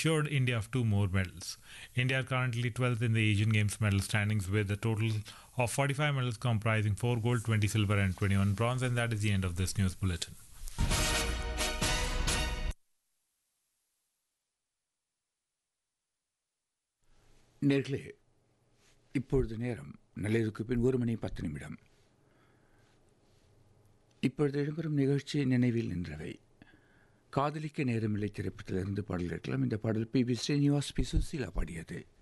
assured India of two more medals. India are currently 12th in the Asian Games medal standings with a total of 45 medals comprising 4 gold, 20 silver, and 21 bronze. And that is the end of this news bulletin. நேர்களே இப்பொழுது நேரம் நல்லிருக்கு பின் ஒரு மணி பத்து நிமிடம் இப்பொழுது இடம்பெறும் நிகழ்ச்சி நினைவில் நின்றவை காதலிக்க நேரமில்லை திரைப்படத்திலிருந்து பாடல் கேட்கலாம் இந்த பாடல் P V Srinivas P Susheela பாடியது